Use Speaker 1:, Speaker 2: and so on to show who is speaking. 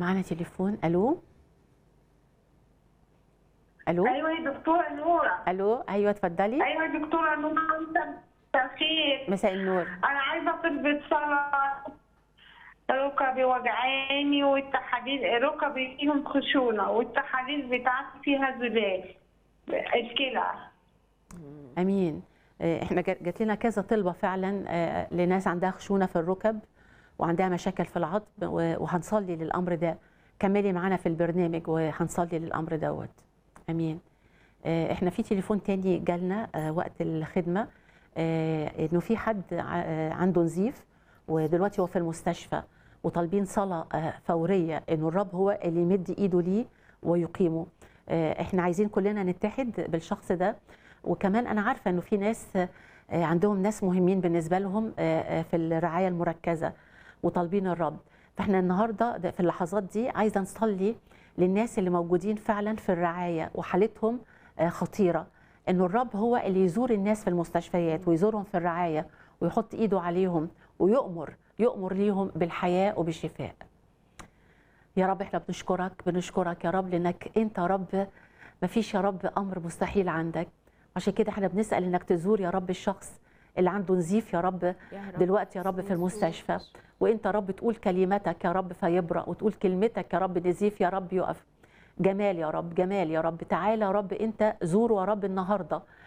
Speaker 1: معانا تليفون الو الو
Speaker 2: ايوه يا دكتوره نوره
Speaker 1: الو ايوه اتفضلي
Speaker 2: ايوه يا دكتوره نوره انت بخير
Speaker 1: مساء النور
Speaker 2: انا عايزه اطلب صلاه ركبي وجعاني والتحاليل ركبي فيهم خشونه والتحاليل بتاعتي فيها زلال الكلى
Speaker 1: امين آه، احنا جات جات لنا كذا طلبه فعلا آه، لناس عندها خشونه في الركب وعندها مشاكل في العظم و- وهنصلي للامر ده كملي معانا في البرنامج وهنصلي للامر دوت امين آه، احنا في تليفون تاني جالنا آه، وقت الخدمه آه، انه في حد ع- آه، عنده نزيف ودلوقتي هو في المستشفى وطالبين صلاه آه، فوريه انه الرب هو اللي يمد ايده ليه ويقيمه آه، احنا عايزين كلنا نتحد بالشخص ده وكمان انا عارفه انه في ناس آه، عندهم ناس مهمين بالنسبه لهم آه، آه، في الرعايه المركزه وطالبين الرب فاحنا النهارده ده- في اللحظات دي عايزه نصلي للناس اللي موجودين فعلا في الرعايه وحالتهم آه، خطيره انه الرب هو اللي يزور الناس في المستشفيات ويزورهم في الرعايه ويحط ايده عليهم ويؤمر يؤمر ليهم بالحياه وبالشفاء يا رب احنا بنشكرك بنشكرك يا رب لانك انت يا رب ما فيش يا رب امر مستحيل عندك عشان كده احنا بنسال انك تزور يا رب الشخص اللي عنده نزيف يا رب دلوقتي يا رب في المستشفى وانت يا رب تقول كلمتك يا رب فيبرأ وتقول كلمتك يا رب نزيف يا رب يقف جمال يا رب جمال يا رب تعالى يا رب انت زوره يا رب النهارده